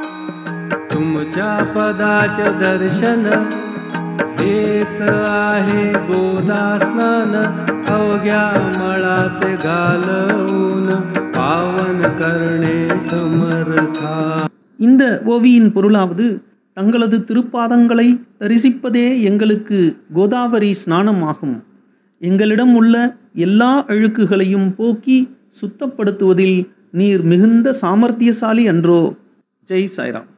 तुमच्या पदाचे दर्शन हेच आहे गोदा स्नान अवघ्या मळात घालवून पावन करणे समर्था இந்த ஓவியின் பொருளாவது தங்களது திருப்பாதங்களை தரிசிப்பதே எங்களுக்கு கோதாவரி ஸ்நானம் ஆகும் எங்களிடம் உள்ள எல்லா அழுக்குகளையும் போக்கி சுத்தப்படுத்துவதில் நீர் மிகுந்த சாமர்த்தியசாலி அன்றோ ஜெய் சாய்ராம்